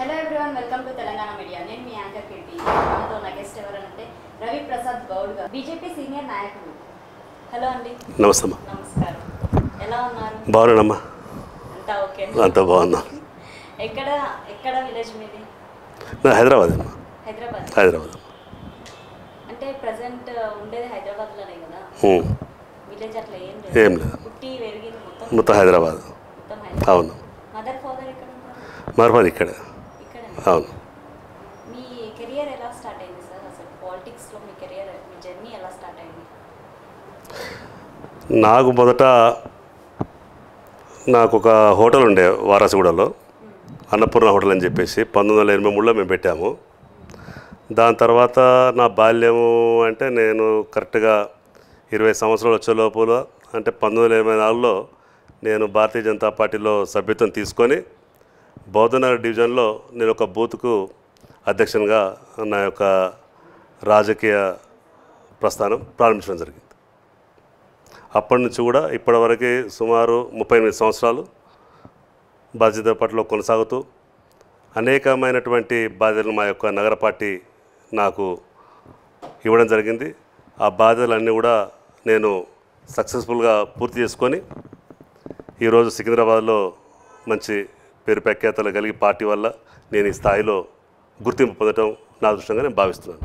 Hello everyone welcome to Telangana media నేను మీ anchor కీర్తి మనతో నా గెస్ట్ ఎవరంటే రవి ప్రసాద్ గౌడ్ గారు బీజేపీ సీనియర్ నాయకులు హలో అండి నమస్తే అమ్మా నమస్కారం ఎలా ఉన్నారు బాగున్నానమ్మా అంతా ఓకే అంతా బాగున్నా ఎక్కడ ఎక్కడ విలేజ్ మీది నా హైదరాబాద్ అమ్మా హైదరాబాద్ హైదరాబాద్ అంటే ప్రజెంట్ ఉండేది హైదరాబాద్లోనే కదా ఉమ్. విలేజ్ అట్లా ఏం ఏం లేదు లేదు. పుట్టి పెరిగింది మొత్తం మొత్తం హైదరాబాద్ మొత్తం హైదరాబాద్ అవును మదర్ ఫాదర్ ఎక్కడ ఉంటారు మరపది ఇక్కడ ఇక్కడ అవును మీ కెరియర్ ఎలా స్టార్ట్ అయింది సార్ అసలు పాలిటిక్స్లో మీ కెరియర్ మీ జర్నీ ఎలా స్టార్ట్ అయింది నాకు మొదట నాకు ఒక హోటల్ ఉండే వారాసిగూడలో అన్నపూర్ణ హోటల్ అని చెప్పేసి పంతొమ్మిది వందల ఎనభై మూడులో మేము పెట్టాము దాని తర్వాత నా బాల్యము అంటే నేను కరెక్ట్గా ఇరవై సంవత్సరాలు వచ్చే లోపల అంటే పంతొమ్మిది వందల ఎనభై నాలుగులో నేను భారతీయ జనతా పార్టీలో సభ్యత్వం తీసుకొని బౌద్ధనగర్ డివిజన్లో నేను ఒక బూత్కు అధ్యక్షునిగా నా యొక్క రాజకీయ ప్రస్థానం ప్రారంభించడం జరిగింది అప్పటి నుంచి కూడా ఇప్పటివరకు సుమారు ముప్పై ఎనిమిది సంవత్సరాలు బాధ్యత పట్ల కొనసాగుతూ అనేకమైనటువంటి బాధ్యతలు మా యొక్క నగర పార్టీ నాకు ఇవ్వడం జరిగింది ఆ బాధ్యతలన్నీ కూడా నేను సక్సెస్ఫుల్గా పూర్తి చేసుకొని ఈరోజు సికింద్రాబాద్లో మంచి పేరు ప్రఖ్యాతలు కలిగి పార్టీ వల్ల నేను ఈ స్థాయిలో గుర్తింపు పొందడం నా అదృష్టంగా నేను భావిస్తున్నాను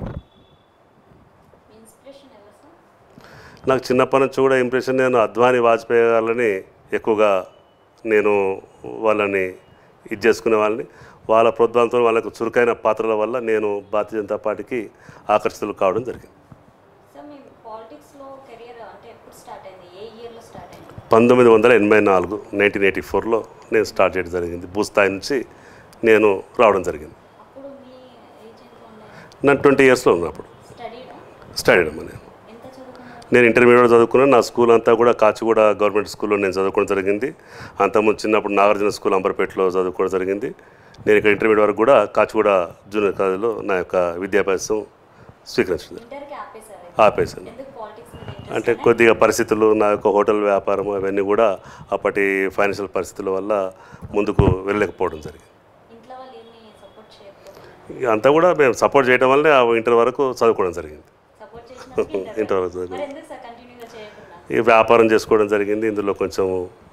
మీ ఇన్స్పిరేషన్ ఎవరు సార్ నాకు చిన్నప్పటి నుంచి కూడా ఇంప్రెషన్ నేను అద్వానీ వాజ్పేయి గారిని ఎక్కువగా నేను వాళ్ళని ఇది చేసుకునే వాళ్ళని వాళ్ళ ప్రోద్బలంతో వాళ్ళకు చురుకైన పాత్రల వల్ల నేను భారతీయ జనతా పార్టీకి ఆకర్షితులు కావడం జరిగింది సార్ మీ పాలిటిక్స్లో కెరియర్ అంటే ఎప్పుడు స్టార్ట్ అయింది ఏ ఇయర్లో స్టార్ట్ అయింది పంతొమ్మిది వందల ఎనభై నాలుగు నైన్టీన్ ఎయిటీ ఫోర్లో నేను స్టార్ట్ చేయడం జరిగింది భూస్థాయి నుంచి నేను రావడం జరిగింది అప్పుడు మీ ఏజ్ ఎంత ఉండే నా ట్వంటీ ఇయర్స్లో ఉన్నప్పుడు స్టడీడా స్టార్ట్ అయ్యాను నేను ఎంత చదువుకున్నారు నేను ఇంటర్మీడియట్ చదువుకున్నాను నా స్కూల్ అంతా కూడా కాచిగూడ గవర్నమెంట్ స్కూల్లో నేను చదువుకోవడం జరిగింది అంతకుముందు చిన్నప్పుడు నాగార్జున స్కూల్ అంబర్పేటలో చదువుకోవడం జరిగింది నేను ఇక్కడ ఇంటర్మీడియట్ వరకు కూడా కాచిగూడ జూనియర్ కాలేజీలో నా యొక్క విద్యాభ్యాసం స్వీకరించడం జరిగింది. ఇంటర్కి ఆపేశారు అయితే. ఆపేశాను ఎందుకు పాలిటిక్స్ మీద ఇంట్రెస్ట్ అంటే కొద్దిగా పరిస్థితులు నా యొక్క హోటల్ వ్యాపారం అవన్నీ కూడా అప్పటి ఫైనాన్షియల్ పరిస్థితుల వల్ల ముందుకు వెళ్ళలేకపోవడం జరిగింది ఇంట్లో వాళ్ళు ఏమి సపోర్ట్ చేయకపోతే ఇక అంతా కూడా మేము సపోర్ట్ చేయడం వల్లే ఆ ఇంటర్ వరకు చదువుకోవడం జరిగింది సపోర్ట్ చేసినందుకు ఇంటర్ ఇంటర్ వరకు మరి చదువుకోవడం ఎందుకు సార్ కంటిన్యూగా చేయకుండా ఈ వ్యాపారం చేసుకోవడం జరిగింది ఇందులో కొంచెం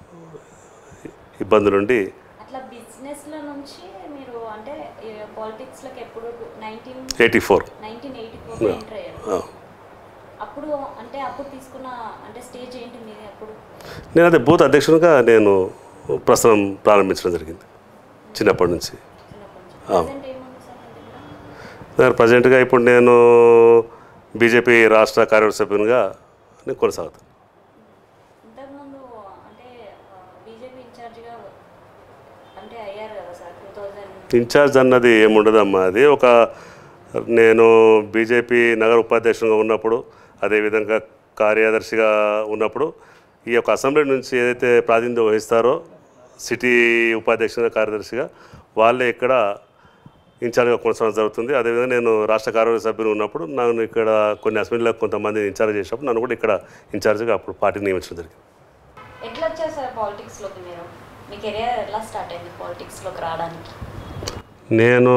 ఇబ్బందులుండి అట్లా బిజినెస్లో నుంచి మీరు అంటే పాలిటిక్స్లోకి ఎప్పుడు nineteen eighty four nineteen eighty ఫోర్లో ఎంటర్ అయ్యారు ఆ. అప్పుడు అంటే అప్పుడు తీసుకున్న అంటే స్టేజ్ ఏంటి మీది అప్పుడు నేను అదే బూత్ అధ్యక్షునిగా నేను ప్రస్తుతం ప్రారంభించడం జరిగింది చిన్నప్పటి నుంచి చిన్నప్పటి నుంచి ఆ. ప్రజెంట్ ఏముంది సార్ మీ దగ్గర నేను ప్రజెంట్గా ఇప్పుడు నేను బీజేపీ రాష్ట్ర కార్యవర్గ సభ్యునిగా నేను కొనసాగుతాను ఇంతకుముందు అంటే బీజేపీ ఇన్ఛార్జ్గా అంటే అయ్యారు కదా సార్ టూ థౌజండ్ ఇన్ఛార్జ్ అన్నది ఏముండదమ్మా అది ఒక నేను బీజేపీ నగర ఉపాధ్యక్షునిగా ఉన్నప్పుడు అదేవిధంగా కార్యదర్శిగా ఉన్నప్పుడు ఈ యొక్క అసెంబ్లీ నుంచి ఏదైతే ప్రాతినిధ్యం వహిస్తారో సిటీ ఉపాధ్యక్షునిగా కార్యదర్శిగా వాళ్ళే ఇక్కడ ఇన్ఛార్జ్గా కొనసాగడం జరుగుతుంది అదేవిధంగా నేను రాష్ట్ర కార్యవర్గ సభ్యులు ఉన్నప్పుడు నన్ను ఇక్కడ కొన్ని అసెంబ్లీలో కొంతమంది ఇన్ఛార్జ్ చేసినప్పుడు నన్ను కూడా ఇక్కడ ఇన్ఛార్జ్గా అప్పుడు పార్టీ నియమించడం జరిగింది ఎట్లా వచ్చారు సార్ పాలిటిక్స్లోకి మీరు మీ కెరియర్ ఎలా స్టార్ట్ అయింది పాలిటిక్స్లోకి రావడానికి నేను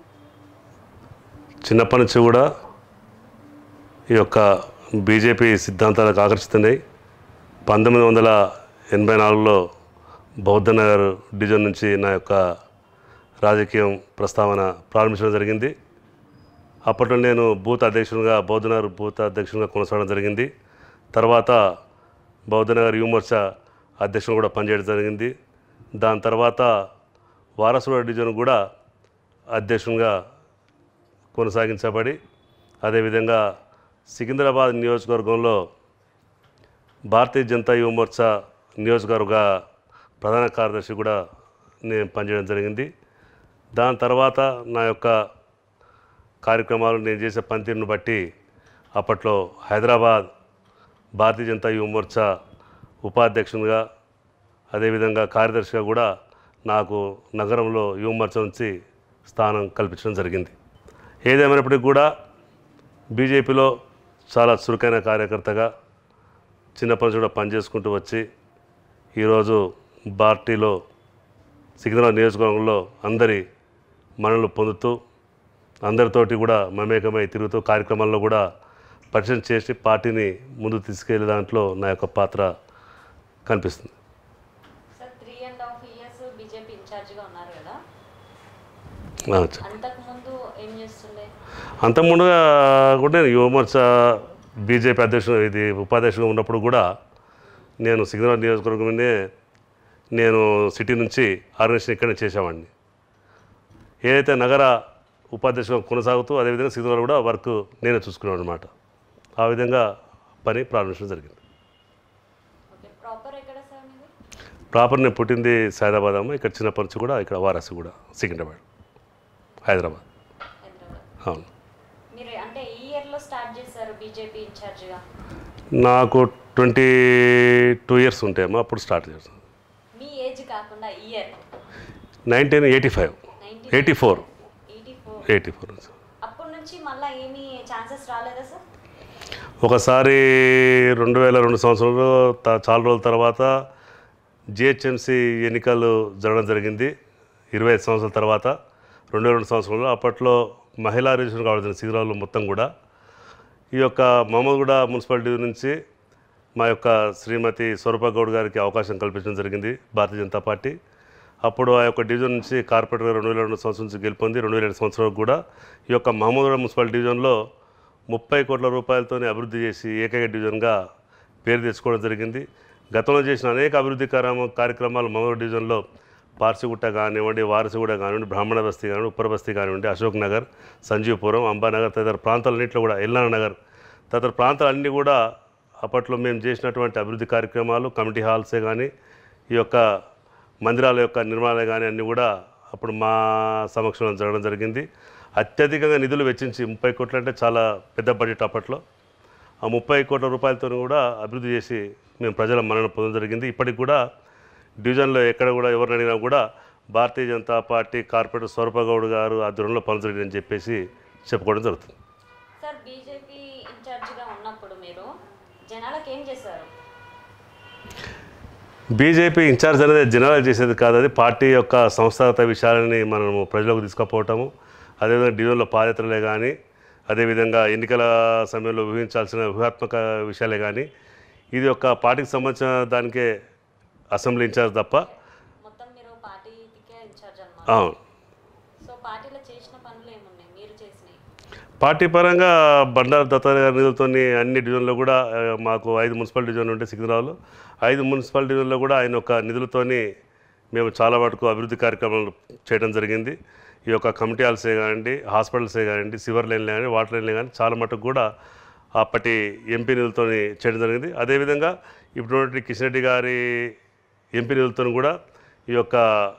చిన్నప్పటి నుంచి కూడా ఈ యొక్క బీజేపీ సిద్ధాంతాలకు ఆకర్షితున్నాయి పంతొమ్మిది వందల ఎనభై నాలుగులో బౌద్ధనగర్ డివిజన్ నుంచి నా యొక్క రాజకీయం ప్రస్తావన ప్రారంభించడం జరిగింది అప్పట్లో నేను బూత్ అధ్యక్షునిగా బౌద్ధనగర్ బూత్ అధ్యక్షునిగా కొనసాగడం జరిగింది తర్వాత బౌద్ధనగర్ యువమోర్చా అధ్యక్షుడు కూడా పనిచేయడం జరిగింది దాని తర్వాత వారసుల డివిజన్ కూడా అధ్యక్షునిగా కొనసాగించబడి అదేవిధంగా సికింద్రాబాద్ నియోజకవర్గంలో భారతీయ జనతా యువ మోర్చా నియోజకవర్గ ప్రధాన కార్యదర్శి కూడా నేను పనిచేయడం జరిగింది దాని తర్వాత నా యొక్క కార్యక్రమాలు నేను చేసే పనితీరును బట్టి అప్పట్లో హైదరాబాద్ భారతీయ జనతా యువ మోర్చా ఉపాధ్యక్షునిగా అదేవిధంగా కార్యదర్శిగా కూడా నాకు నగరంలో యువ మోర్చా నుంచి స్థానం కల్పించడం జరిగింది ఏదేమైనప్పటికీ కూడా బీజేపీలో చాలా చురుకైన కార్యకర్తగా చిన్నప్పటి నుంచి కూడా పనిచేసుకుంటూ వచ్చి ఈరోజు పార్టీలో సికింద్రాబాద్ నియోజకవర్గంలో అందరి మనలు పొందుతూ అందరితోటి కూడా మమేకమై తిరుగుతూ కార్యక్రమాల్లో కూడా పరిచయం చేసి పార్టీని ముందుకు తీసుకెళ్లే దాంట్లో నా యొక్క పాత్ర కనిపిస్తుంది sir three and half years BJP ఇన్ఛార్జ్గా ఉన్నారు కదా ఆ, చెప్పు. అంతకు ముందు ఏం చేస్తుండే అంతకుముందుగా కూడా నేను యువమోర్చా బీజేపీ అధ్యక్షుడు ఇది ఉపాధ్యక్షుడు ఉన్నప్పుడు కూడా నేను సికింద్రాబాద్ నియోజకవర్గంలోనే నేను సిటీ నుంచి ఆర్గనైజేషన్ ఇక్కడనే చేసేవాడిని ఏదైతే నగర ఉపాధ్యక్షుడు కొనసాగుతూ అదేవిధంగా సికింద్రాబాద్ కూడా వర్క్ నేనే చూసుకున్నాను అనమాట ఆ విధంగా పని ప్రారంభించడం జరిగింది ఓకే ప్రాపర్ ఎక్కడ సార్ మీది ప్రాపర్ నేను పుట్టింది సైదాబాద్ అమ్మ ఇక్కడ చిన్నప్పటి నుంచి కూడా ఇక్కడ వారాసి కూడా సికింద్రాబాద్ హైదరాబాద్ హైదరాబాద్ అవును మీరు అంటే ఈ ఇయర్లో స్టార్ట్ చేశారు బీజేపీ ఇన్ఛార్జ్గా నాకు ట్వంటీ టూ ఇయర్స్ ఉంటాయేమో అప్పుడు స్టార్ట్ చేస్తాను మీ ఏజ్ కాకుండా year nineteen eighty five eighty four eighty four eighty four అప్పటి నుంచి మళ్ళీ ఏమీ ఛాన్సెస్ రాలేదా సార్ ఒకసారి రెండు వేల రెండు సంవత్సరంలో త- చాలా రోజుల తర్వాత జిహెచ్ఎంసి ఎన్నికలు జరగడం జరిగింది ఇరవై ఐదు సంవత్సరాల తర్వాత రెండు వేల రెండు సంవత్సరంలో అప్పట్లో మహిళా రిజర్వేషన్ కావడం సిగిరాలు మొత్తం కూడా ఈ యొక్క మహమ్మద్గూడ మున్సిపాలిటీ నుంచి మా యొక్క శ్రీమతి స్వరూప గౌడ్ గారికి అవకాశం కల్పించడం జరిగింది భారతీయ జనతా పార్టీ అప్పుడు ఆ యొక్క డివిజన్ నుంచి కార్పొరేటర్గా రెండు వేల రెండు సంవత్సరం నుంచి గెలుపొంది రెండు వేల ఏడు సంవత్సరాలకు కూడా ఈ యొక్క మహమ్మద్గూడ మున్సిపల్ డివిజన్లో ముప్పై కోట్ల రూపాయలతోనే అభివృద్ధి చేసి ఏకైక డివిజన్గా పేరు తెచ్చుకోవడం జరిగింది గతంలో చేసిన అనేక అభివృద్ధి కార్యక్రమ కార్యక్రమాలు మహమ్మద్ డివిజన్లో పార్సిగుట్ట కానివ్వండి వారసిగూడ కానివ్వండి బ్రాహ్మణ బస్తీ కానివ్వండి ఉప్పర బస్తీ కానివ్వండి అశోక్ నగర్ సంజీవపురం అంబానగర్ తదితర ప్రాంతాలన్నింటిలో కూడా ఎల్లాన నగర్ తదితర ప్రాంతాలన్నీ కూడా అప్పట్లో మేము చేసినటువంటి అభివృద్ధి కార్యక్రమాలు కమిటీ హాల్సే కానీ ఈ యొక్క మందిరాల యొక్క నిర్మాణాలు కానీ అన్నీ కూడా అప్పుడు మా సమక్షంలో జరగడం జరిగింది అత్యధికంగా నిధులు వెచ్చించి ముప్పై కోట్లు అంటే చాలా పెద్ద బడ్జెట్ అప్పట్లో ఆ ముప్పై కోట్ల రూపాయలతో కూడా అభివృద్ధి చేసి మేము ప్రజల మన్నన పొందడం జరిగింది ఇప్పటికి కూడా డివిజన్లో ఎక్కడ కూడా ఎవరిని అడిగినా కూడా భారతీయ జనతా పార్టీ కార్పొరేటర్ స్వరూపగౌడ్ గారు ఆధ్వర్యంలో పనులు జరిగిందని చెప్పేసి చెప్పుకోవడం జరుగుతుంది సార్ బీజేపీ ఇన్ఛార్జ్గా ఉన్నప్పుడు మీరు జనాలకు ఏం చేశారు బీజేపీ ఇన్ఛార్జ్ అనేది జనరల్ చేసేది కాదు అది పార్టీ యొక్క సంస్థాగత విషయాలని మనము ప్రజలకు తీసుకుపోవటము అదేవిధంగా డివిజన్లో పాదయాత్రలే కానీ అదేవిధంగా ఎన్నికల సమయంలో ఊహించాల్సిన వ్యూహాత్మక విషయాలే కానీ ఇది ఒక పార్టీకి సంబంధించిన దానికే అసెంబ్లీ ఇన్ఛార్జ్ తప్ప మొత్తం మీరు పార్టీకే ఇన్ఛార్జ్ అనమాట అవును సో పార్టీలో చేసిన పనులు ఏమున్నాయి మీరు చేసినవి పార్టీ పరంగా బండారు దత్తాత్రేయ గారి నిధులతో అన్ని డివిజన్లో కూడా ఆ, మాకు ఐదు మున్సిపల్ డివిజన్లు ఉంటే సికింద్రాబాద్లో ఐదు మున్సిపల్ డివిజన్లో కూడా ఆయన ఒక నిధులతోని మేము చాలా వరకు అభివృద్ధి కార్యక్రమాలు చేయడం జరిగింది ఈ యొక్క కమిటీ హాల్సే కానివ్వండి హాస్పిటల్సే కానివ్వండి సివర్ లైన్లే కానీ వాటర్ లైన్లే కానీ చాలా మటుకు కూడా అప్పటి ఎంపీ నిధులతో చేయడం జరిగింది అదేవిధంగా ఇప్పుడు కిషన్ రెడ్డి గారి ఎంపీ నిధులతో కూడా ఈ యొక్క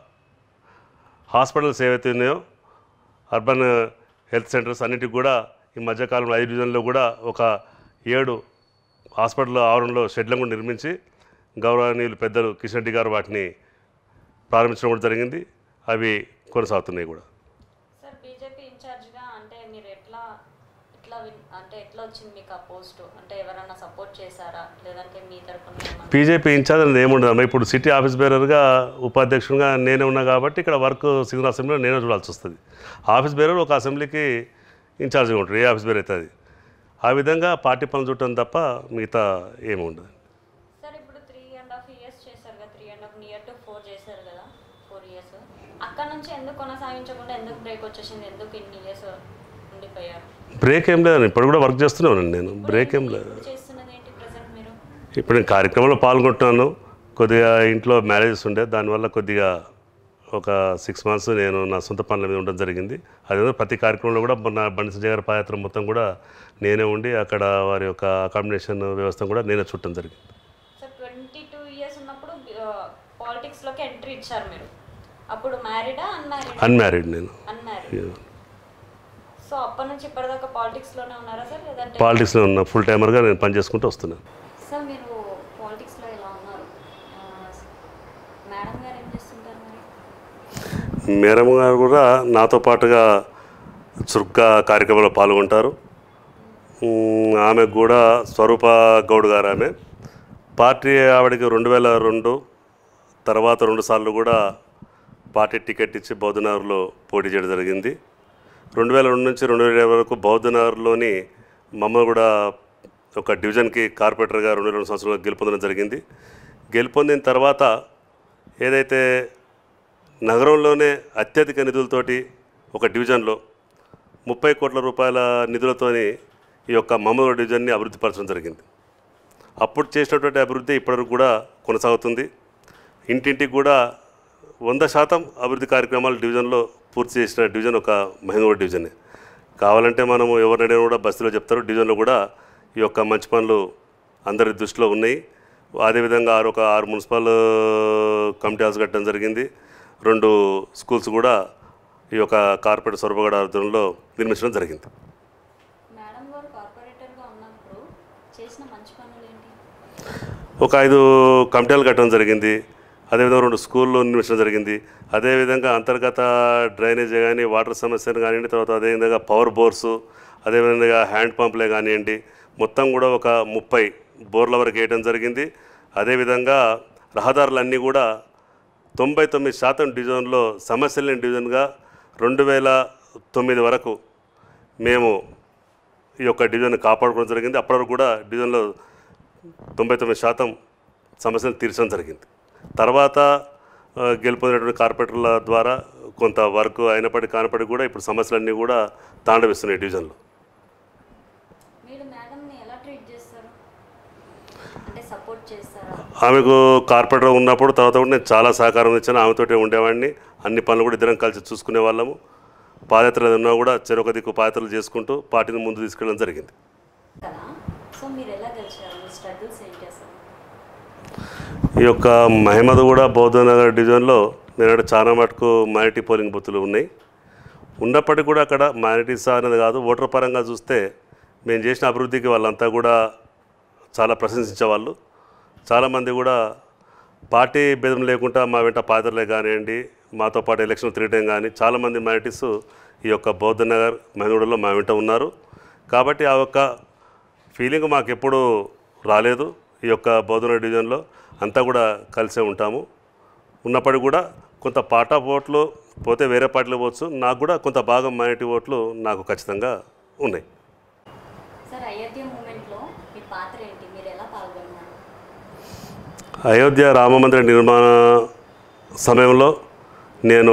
హాస్పిటల్స్ ఏవైతే ఉన్నాయో అర్బన్ హెల్త్ సెంటర్స్ అన్నిటికి కూడా ఈ మధ్యకాలంలో ఐదు డివిజన్లో కూడా ఒక ఏడు హాస్పిటల్ ఆవరణలో షెడ్లను కూడా నిర్మించి గౌరవనీయులు పెద్దలు కిషన్ రెడ్డి గారు వాటిని ప్రారంభించడం కూడా జరిగింది అవి కొనసాగుతున్నాయి కూడా సార్ బీజేపీ ఇన్ఛార్జ్గా అంటే మీరు ఎట్లా ఎట్లా విన్- అంటే ఎట్లా వచ్చింది మీకు ఆ పోస్ట్ అంటే ఎవరన్నా సపోర్ట్ చేశారా లేదంటే మీ తరపున ఏమన్నా బీజేపీ ఇన్ఛార్జ్ అనేది ఏముండదు ఇప్పుడు సిటీ ఆఫీస్ బేరర్గా ఉపాధ్యక్షునిగా నేనే ఉన్నా కాబట్టి ఇక్కడ వర్క్ సింగల్ అసెంబ్లీలో నేనే చూడాల్సి వస్తుంది ఆఫీస్ బేరర్ ఒక అసెంబ్లీకి ఇన్ఛార్జ్గా ఉంటారు ఏ ఆఫీస్ బేర్ అవుతుంది ఆ విధంగా పార్టీ పనులు చూడటం తప్ప మిగతా ఏమి ఉండదు సార్ ఇప్పుడు త్రీ అండ్ హాఫ్ ఇయర్స్ చేశారు కదా three and half near to four చేశారు కదా ఫోర్ ఇయర్స్ అక్కడ నుంచి ఎందుకు కొనసాగించకుండా ఎందుకు బ్రేక్ వచ్చేసింది ఎందుకు ఇన్ని ఇయర్స్ ఉండిపోయారు బ్రేక్ ఏం లేదండి ఇప్పుడు కూడా వర్క్ చేస్తూనే ఉన్నాను నేను బ్రేక్ ఏం లేదు ఇప్పుడు చేస్తున్నది ఏంటి ప్రజెంట్ మీరు ఇప్పుడు నేను కార్యక్రమంలో పాల్గొంటున్నాను కొద్దిగా ఇంట్లో మ్యారేజెస్ ఉండే దానివల్ల కొద్దిగా ఒక సిక్స్ మంత్స్ నేను నా సొంత పనుల మీద ఉండడం జరిగింది అదే ప్రతి కార్యక్రమంలో కూడా నా బండి సంజయ్ గారి పాదయాత్ర మొత్తం కూడా నేనే ఉండి అక్కడ వారి యొక్క అకామిడేషన్ వ్యవస్థ కూడా నేనే చుట్టడం జరిగింది సో ట్వంటీ టూ ఇయర్స్ ఉన్నప్పుడు పాలిటిక్స్లోకి ఎంట్రీ ఇచ్చారు మీరు అప్పుడు మ్యారీడా అన్మ్యారీడ్ అన్మ్యారీడ్ నేను అన్మ్యారీడ్ సో అప్పటి నుంచి ఇప్పటిదాకా పాలిటిక్స్లోనే ఉన్నారా సార్ లేదంటే పాలిటిక్స్లో ఉన్న ఫుల్ టైమర్గా నేను పనిచేసుకుంటూ వస్తున్నాను సార్ మీరు పాలిటిక్స్లో ఇలా ఉన్నారు ఆ, మేడం గారు ఏం చేస్తుంటారు మరి మేరం గారు కూడా నాతో పాటుగా చురుగ్గా కార్యక్రమంలో పాల్గొంటారు ఉమ్, ఆమెకు కూడా స్వరూప గౌడ్ గారు ఆమె పార్టీ ఆవిడకి రెండు వేల రెండు తర్వాత రెండు సార్లు కూడా పార్టీ టికెట్ ఇచ్చి బౌద్ధనగర్లో పోటీ చేయడం జరిగింది రెండు వేల రెండు నుంచి రెండు వేల ఇరవై వరకు బౌద్ధనగర్లోని మమ్మ కూడా ఒక డివిజన్కి కార్పొరేటర్గా రెండు వేల రెండు సంవత్సరాలు గెలుపొందడం జరిగింది గెలుపొందిన తర్వాత ఏదైతే నగరంలోనే అత్యధిక నిధులతోటి ఒక డివిజన్లో ముప్పై కోట్ల రూపాయల నిధులతోని ఈ యొక్క మమ్మగూడ డివిజన్ని అభివృద్ధి పరచడం జరిగింది అప్పుడు చేసినటువంటి అభివృద్ధి ఇప్పటివరకు కూడా కొనసాగుతుంది ఇంటింటికి కూడా వంద శాతం అభివృద్ధి కార్యక్రమాలు డివిజన్లో పూర్తి చేసిన డివిజన్ ఒక మహంగూడ డివిజనే కావాలంటే మనము ఎవరినైనా కూడా బస్తీలో చెప్తారు డివిజన్లో కూడా ఈ యొక్క మంచి పనులు అందరి దృష్టిలో ఉన్నాయి అదేవిధంగా ఆరు ఒక ఆరు మున్సిపల్ కమిటీ హౌస్ కట్టడం జరిగింది రెండు స్కూల్స్ కూడా ఈ యొక్క కార్పొరేట్ సొరబగడ ఆధ్వర్యంలో నిర్మించడం జరిగింది మేడం గారు కార్పొరేటర్గా ఉన్నప్పుడు చేసిన మంచి పనులు ఏంటి ఒక ఐదు కమిటీలు కట్టడం జరిగింది అదేవిధంగా రెండు స్కూళ్ళు నిర్మించడం జరిగింది అదేవిధంగా అంతర్గత డ్రైనేజ్ కానీ వాటర్ సమస్యలు కానివ్వండి తర్వాత అదేవిధంగా పవర్ బోర్సు అదేవిధంగా హ్యాండ్ పంపులే కానివ్వండి మొత్తం కూడా ఒక ముప్పై బోర్ల వరకు వేయడం జరిగింది అదేవిధంగా రహదారులన్నీ కూడా తొంభై తొమ్మిది శాతం డివిజన్లో సమస్యలు లేని డివిజన్గా రెండు వేల తొమ్మిది వరకు మేము ఈ యొక్క డివిజన్ కాపాడుకోవడం జరిగింది అప్పటి వరకు కూడా డివిజన్లో తొంభై తొమ్మిది శాతం సమస్యలు తీర్చడం జరిగింది తర్వాత ఆ, గెలుపొందినటువంటి కార్పొరేటర్ల ద్వారా కొంత వర్క్ అయినప్పటికీ కానప్పటికీ కూడా ఇప్పుడు సమస్యలన్నీ కూడా తాండవిస్తున్నాయి డివిజన్లో మీరు మేడంని ఎలా ట్రీట్ చేస్తారు అంటే సపోర్ట్ చేస్తారా ఆమెకు కార్పొరేటర్ ఉన్నప్పుడు తర్వాత కూడా నేను చాలా సహకారం ఇచ్చాను ఆమెతోటే ఉండేవాడిని అన్ని పనులు కూడా ఇద్దరం కలిసి చూసుకునే వాళ్ళము పాదయాత్రలు ఉన్నా కూడా చెరొక దిక్కు పాదయాత్రలు చేసుకుంటూ పార్టీని ముందు తీసుకెళ్ళడం జరిగింది కదా సో మీరు ఎలా గెలిచారు మీ స్ట్రగుల్స్ ఏంటి అసలు ఈ యొక్క మహిమద్ కూడా బౌద్ధనగర్ డివిజన్లో నేను చాలా మటుకు మైనార్టీ పోలింగ్ బూతులు ఉన్నాయి ఉన్నప్పటికీ కూడా అక్కడ మైనార్టీస్ అనేది కాదు ఓటర్ పరంగా చూస్తే మేము చేసిన అభివృద్ధికి వాళ్ళంతా కూడా చాలా ప్రశంసించేవాళ్ళు చాలామంది కూడా పార్టీ భేదం లేకుండా మా వెంట పాత్రలే కానివ్వండి మాతో పాటు ఎలక్షన్ తిరగడం కానీ చాలామంది మైనార్టీస్ ఈ యొక్క బౌద్ధనగర్ మహిళలో మా వెంట ఉన్నారు కాబట్టి ఆ యొక్క ఫీలింగ్ మాకు ఎప్పుడూ రాలేదు ఈ యొక్క బౌద్ధనగర్ డివిజన్లో అంతా కూడా కలిసే ఉంటాము ఉన్నప్పటికీ కూడా కొంత పాట ఓట్లు పోతే వేరే పార్టీలు పోవచ్చు నాకు కూడా కొంత భాగం మైనార్టీ ఓట్లు నాకు ఖచ్చితంగా ఉన్నాయి సార్ అయోధ్య మూమెంట్లో మీ పాత్ర ఏంటి మీరు ఎలా పాల్గొన్నారు అయోధ్య రామ మందిర నిర్మాణ సమయంలో నేను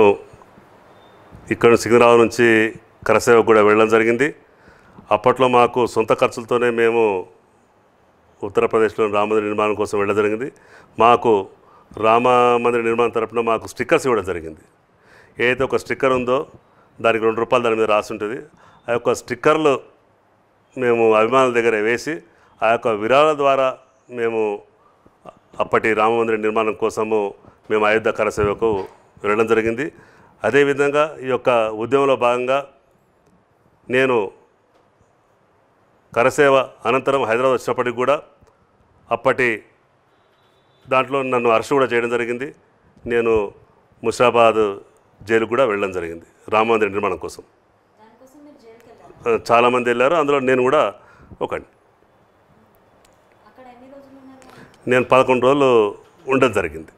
ఇక్కడ సికింద్రాబాద్ నుంచి కరసేవ కూడా వెళ్ళడం జరిగింది అప్పట్లో మాకు సొంత ఖర్చులతోనే మేము ఉత్తరప్రదేశ్లో రామ మందిర నిర్మాణం కోసం వెళ్ళడం జరిగింది మాకు రామ మందిర నిర్మాణం తరపున మాకు స్టిక్కర్స్ ఇవ్వడం జరిగింది ఏదైతే ఒక స్టిక్కర్ ఉందో దానికి రెండు రూపాయలు దాని మీద రాసి ఉంటుంది ఆ యొక్క స్టిక్కర్లు మేము అభిమానుల దగ్గర వేసి ఆ యొక్క విరాళాల ద్వారా మేము అప్పటి రామమందిర నిర్మాణం కోసము మేము అయోధ్య కరసేవకు వెళ్ళడం జరిగింది అదేవిధంగా ఈ యొక్క ఉద్యమంలో భాగంగా నేను కరసేవ అనంతరం హైదరాబాద్ వచ్చినప్పటికి కూడా అప్పటి దాంట్లో నన్ను అరెస్ట్ కూడా చేయడం జరిగింది నేను ముషాబాద్ జైలుకు కూడా వెళ్ళడం జరిగింది రామమందిర నిర్మాణం కోసం దానికోసం మీరు జైలుకి వెళ్ళారు ఆ, చాలామంది వెళ్ళారు అందులో నేను కూడా ఒకటి అక్కడ ఎన్ని రోజులు ఉన్నారు నేను పదకొండు రోజులు ఉండడం జరిగింది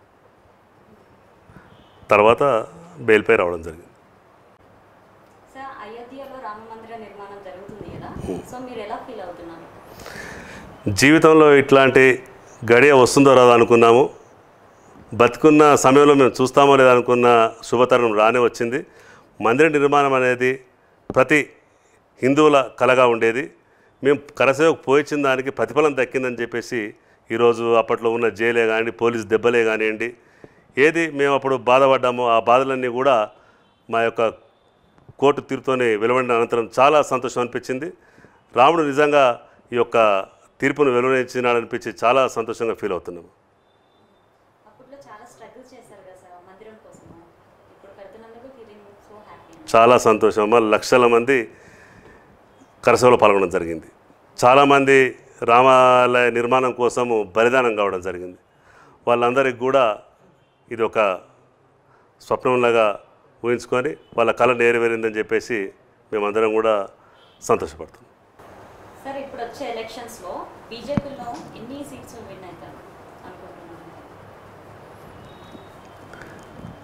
తర్వాత బెయిల్పై రావడం జరిగింది సార్ అయోధ్యలో రామ మందిర నిర్మాణం జరుగుతుంది కదా సో మీరు ఎలా ఫీల్ అవుతున్నారు జీవితంలో ఇట్లాంటి గడియ వస్తుందో రాదో అనుకున్నాము బతుకున్న సమయంలో మేము చూస్తామో లేదో అనుకున్న శుభతరుణం రానే వచ్చింది మందిర నిర్మాణం అనేది ప్రతి హిందువుల కలగా ఉండేది మేము కరసేవకు పోయించిన దానికి ప్రతిఫలం దక్కిందని చెప్పేసి ఈరోజు అప్పట్లో ఉన్న జైలే కానివ్వండి పోలీస్ దెబ్బలే కానివ్వండి ఏది మేము అప్పుడు బాధపడ్డామో ఆ బాధలన్నీ కూడా మా యొక్క కోర్టు తీర్పుతోనే వెలువడిన అనంతరం చాలా సంతోషం అనిపించింది రాముడు నిజంగా ఈ యొక్క తీర్పును వెలువరించినాడనిపించి చాలా సంతోషంగా ఫీల్ అవుతున్నాము అప్పట్లో చాలా స్ట్రగుల్ చేశారు కదా సార్ ఆ మందిరం కోసం ఇప్పుడు కడుతున్నందుకు ఫీలింగ్ సో హ్యాపీ చాలా సంతోషం అమ్మ లక్షల మంది కరసేవలో పాల్గొనడం జరిగింది చాలామంది రామాలయ నిర్మాణం కోసము బలిదానం కావడం జరిగింది వాళ్ళందరికీ కూడా ఇది ఒక స్వప్నంలాగా ఊహించుకొని వాళ్ళ కళ నెరవేరిందని చెప్పేసి మేమందరం కూడా సంతోషపడుతున్నాం సార్ ఇప్పుడు వచ్చే ఎలక్షన్స్లో బీజేపీలో ఎన్ని సీట్స్ విన్ అవుతారు అనుకుంటున్నాను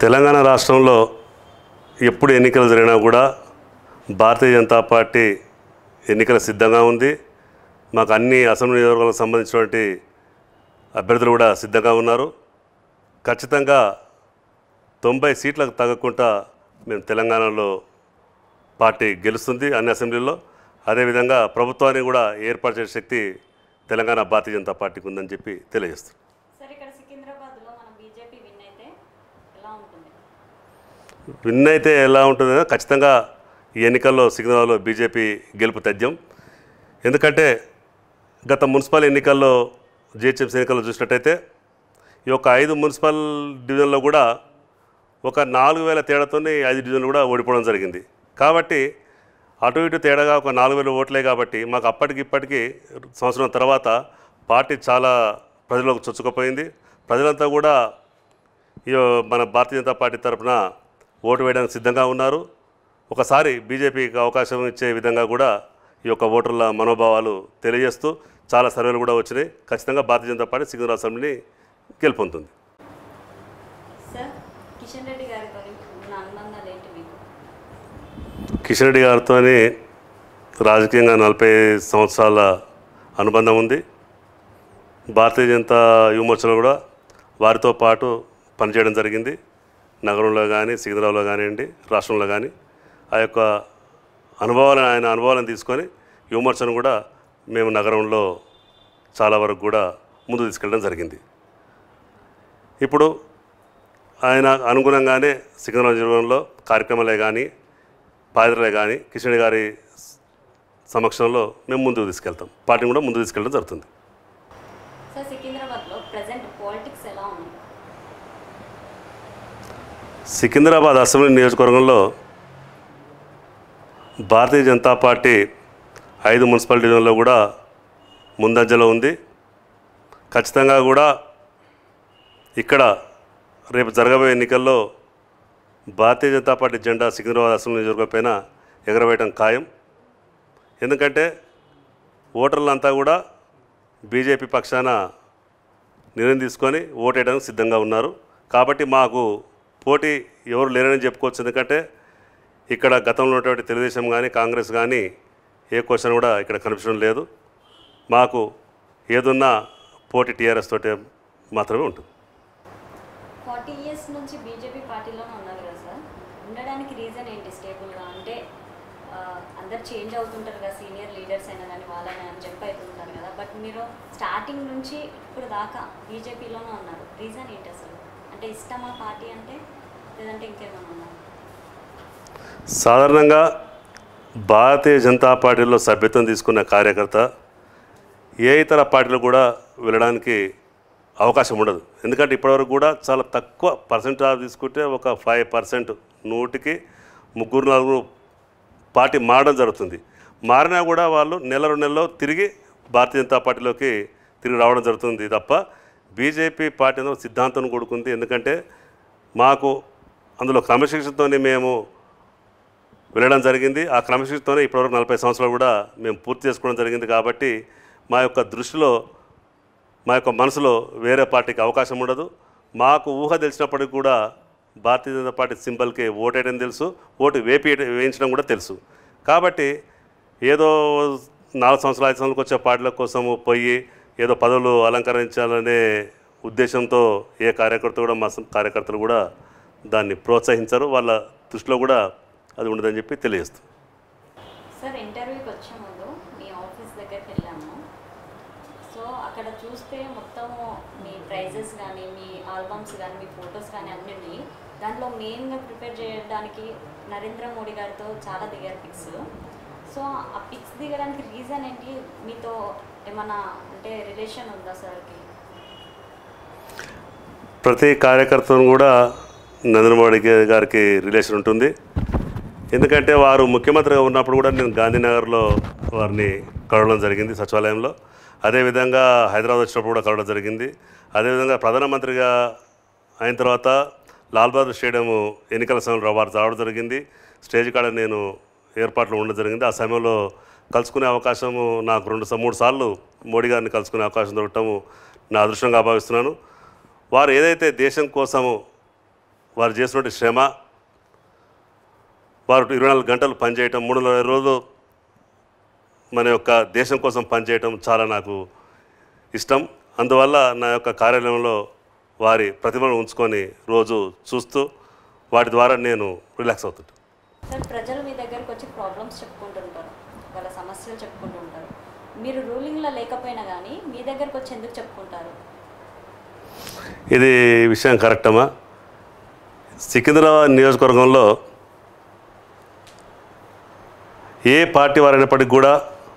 తెలంగాణ రాష్ట్రంలో ఎప్పుడు ఎన్నికలు జరిగినా కూడా భారతీయ జనతా పార్టీ ఎన్నికల సిద్ధంగా ఉంది మాకు అన్ని అసెంబ్లీ నియోజకవర్గాలకు సంబంధించినటువంటి అభ్యర్థులు కూడా సిద్ధంగా ఉన్నారు ఖచ్చితంగా తొంభై సీట్లకు తగ్గకుండా మేము తెలంగాణలో పార్టీ గెలుస్తుంది అన్ని అసెంబ్లీల్లో అదేవిధంగా ప్రభుత్వాన్ని కూడా ఏర్పాటు చేసే శక్తి తెలంగాణ భారతీయ జనతా పార్టీకి ఉందని చెప్పి తెలియజేస్తుంది సార్ ఇక్కడ సికింద్రాబాద్లో మన బీజేపీ విన్ అయితే ఎలా ఉంటుంది విన్ అయితే ఎలా ఉంటుందో ఖచ్చితంగా ఈ ఎన్నికల్లో సిగ్నల్లో బీజేపీ గెలుపు తథ్యం ఎందుకంటే గత మున్సిపల్ ఎన్నికల్లో జిహెచ్ఎంసీ ఎన్నికల్లో చూసినట్టయితే ఈ యొక్క ఐదు మున్సిపల్ డివిజన్లో కూడా ఒక నాలుగు వేల తేడాతోనే ఈ ఐదు డివిజన్లు కూడా ఓడిపోవడం జరిగింది కాబట్టి అటు ఇటు తేడాగా ఒక నాలుగు వేల ఓట్లే కాబట్టి మాకు అప్పటికి ఇప్పటికీ సంవత్సరం తర్వాత పార్టీ చాలా ప్రజలకు చొచ్చుకుపోయింది ప్రజలంతా కూడా ఈ మన భారతీయ జనతా పార్టీ తరఫున ఓటు వేయడానికి సిద్ధంగా ఉన్నారు ఒకసారి బీజేపీకి అవకాశం ఇచ్చే విధంగా కూడా ఈ యొక్క ఓటర్ల మనోభావాలు తెలియజేస్తూ చాలా సర్వేలు కూడా వచ్చినాయి ఖచ్చితంగా భారతీయ జనతా పార్టీ సికింద్రాబాద్ అసెంబ్లీని గెలుపొందుతుంది సార్ కిషన్ రెడ్డి గారితో ఉన్న అనుబంధాలు ఏంటి మీకు కిషన్ రెడ్డి గారితో రాజకీయంగా నలభై సంవత్సరాల అనుబంధం ఉంది భారతీయ జనతా యువమోర్చలో కూడా వారితో పాటు పనిచేయడం జరిగింది నగరంలో కానీ సికింద్రాబాద్లో కానివ్వండి రాష్ట్రంలో కానీ ఆ యొక్క అనుభవాలను ఆయన అనుభవాలను తీసుకొని యువమోర్చను కూడా మేము నగరంలో చాలా వరకు కూడా ముందు తీసుకెళ్ళడం జరిగింది ఇప్పుడు ఆయన అనుగుణంగానే సికింద్రాబాద్ జిల్లాలో కార్యక్రమాలే కానీ పాదరలే కానీ కిషన్ గారి సమక్షంలో మేము ముందుకు తీసుకెళ్తాం పార్టీని కూడా ముందుకు తీసుకెళ్ళడం జరుగుతుంది సార్ సికింద్రాబాద్లో ప్రజెంట్ పాలిటిక్స్ ఎలా ఉంది సికింద్రాబాద్ అసెంబ్లీ నియోజకవర్గంలో భారతీయ జనతా పార్టీ ఐదు మున్సిపల్ డివిజన్లో కూడా ముందంజలో ఉంది ఖచ్చితంగా కూడా ఇక్కడ రేపు జరగబోయే ఎన్నికల్లో భారతీయ జనతా పార్టీ జెండా సికింద్రాబాద్ అసెంబ్లీ నియోజకవర్గం పైన ఎగరవేయడం ఖాయం ఎందుకంటే ఓటర్లంతా కూడా బీజేపీ పక్షాన నిర్ణయం తీసుకొని ఓటేయడానికి సిద్ధంగా ఉన్నారు కాబట్టి మాకు పోటీ ఎవరు లేరని చెప్పుకోవచ్చు ఎందుకంటే ఇక్కడ గతంలో ఉన్నటువంటి తెలుగుదేశం కానీ కాంగ్రెస్ కానీ ఏ క్వశ్చన్ కూడా ఇక్కడ కనిపించడం లేదు మాకు ఏదున్నా పోటీ టీఆర్ఎస్ తోటే మాత్రమే ఉంటుంది ఫార్టీ ఇయర్స్ నుంచి బీజేపీ పార్టీలోనే ఉన్నారు కదా సార్ ఉండడానికి రీజన్ ఏంటి స్టేబుల్గా అంటే ఆ, అందరు చేంజ్ అవుతుంటారు కదా సీనియర్ లీడర్స్ అయినా కానీ వాళ్ళని అని చెప్పి అవుతుంటారు కదా బట్ మీరు స్టార్టింగ్ నుంచి ఇప్పుడు దాకా బీజేపీలోనే ఉన్నారు రీజన్ ఏంటి అసలు అంటే ఇష్టమా పార్టీ అంటే లేదంటే ఇంకేమైనా ఉన్నా సాధారణంగా భారతీయ జనతా పార్టీలో సభ్యత్వం తీసుకున్న కార్యకర్త ఏ ఇతర పార్టీలు కూడా వెళ్ళడానికి అవకాశం ఉండదు ఎందుకంటే ఇప్పటివరకు కూడా చాలా తక్కువ పర్సెంటేజ్ తీసుకుంటే ఒక ఫైవ్ పర్సెంట్ నూటికి ముగ్గురు నలుగురు పార్టీ మారడం జరుగుతుంది మారినా కూడా వాళ్ళు నెల రెండు నెలల్లో తిరిగి భారతీయ జనతా పార్టీలోకి తిరిగి రావడం జరుగుతుంది తప్ప బీజేపీ పార్టీ అనేది ఒక సిద్ధాంతం కూడుకుంది ఎందుకంటే మాకు అందులో క్రమశిక్షణతోనే మేము వెళ్ళడం జరిగింది ఆ క్రమశిక్షణతోనే ఇప్పటివరకు నలభై సంవత్సరాలు కూడా మేము పూర్తి చేసుకోవడం జరిగింది కాబట్టి మా యొక్క దృష్టిలో మా యొక్క మనసులో వేరే పార్టీకి అవకాశం ఉండదు మాకు ఊహ తెలిసినప్పటికీ కూడా భారతీయ జనతా పార్టీ సింబల్కి ఓటేయడం తెలుసు ఓటు వేపి వేయించడం కూడా తెలుసు కాబట్టి ఏదో నాలుగు సంవత్సరాలు ఐదు సంవత్సరాలకు వచ్చే పార్టీల కోసము పోయి ఏదో పదవులు అలంకరించాలనే ఉద్దేశంతో ఏ కార్యకర్త కూడా మా సం- కార్యకర్తలు కూడా దాన్ని ప్రోత్సహించరు వాళ్ళ దృష్టిలో కూడా అది ఉండదని చెప్పి తెలియజేస్తుంది సార్ ఇంటర్వ్యూకి వచ్చే ముందు మీ ఆఫీస్ దగ్గరికి వెళ్ళాము సో అక్కడ చూస్తే మొత్తము మీ ప్రైజెస్ కానీ మీ ఆల్బమ్స్ కానీ మీ ఫొటోస్ కానీ అన్నీ ఉన్నాయి దాంట్లో మెయిన్గా ప్రిపేర్ చేయడానికి నరేంద్ర మోడీ గారితో చాలా దిగారు పిక్స్ సో ఆ పిక్స్ దిగడానికి రీజన్ ఏంటి మీతో ఏమన్నా అంటే రిలేషన్ ఉందా సార్కి ప్రతి కార్యకర్తను కూడా నరేంద్ర మోడీ గా- గారికి రిలేషన్ ఉంటుంది ఎందుకంటే వారు ముఖ్యమంత్రిగా ఉన్నప్పుడు కూడా నేను గాంధీనగర్లో వారిని కలవడం జరిగింది సచివాలయంలో అదేవిధంగా హైదరాబాద్ వచ్చినప్పుడు కూడా కలవడం జరిగింది అదేవిధంగా ప్రధానమంత్రిగా అయిన తర్వాత లాల్ బహదూర్ స్టేడియం ఎన్నికల సమయంలో వారు రావడం జరిగింది స్టేజ్ కాడ నేను ఏర్పాట్లు ఉండడం జరిగింది ఆ సమయంలో కలుసుకునే అవకాశము నాకు రెండు స- మూడు సార్లు మోడీ గారిని కలుసుకునే అవకాశం దొరకటము నా అదృష్టంగా భావిస్తున్నాను వారు ఏదైతే దేశం కోసము వారు చేసినటువంటి శ్రమ వారు ఇరవై నాలుగు గంటలు పనిచేయటం మూడు వందల ఇరవై రోజులు మన యొక్క దేశం కోసం పనిచేయటం చాలా నాకు ఇష్టం అందువల్ల నా యొక్క కార్యాలయంలో వారి ప్రతిభను ఉంచుకొని రోజు చూస్తూ వాటి ద్వారా నేను రిలాక్స్ అవుతుంటాను సార్ ప్రజలు మీ దగ్గరకు వచ్చి ప్రాబ్లమ్స్ చెప్పుకుంటుంటారు వాళ్ళ సమస్యలు చెప్పుకుంటుంటారు మీరు రూలింగ్లో లేకపోయినా కానీ మీ దగ్గరకు వచ్చి ఎందుకు చెప్పుకుంటారు ఇది విషయం కరెక్టమా సికింద్రాబాద్ నియోజకవర్గంలో ఏ పార్టీ వారైనప్పటికీ కూడా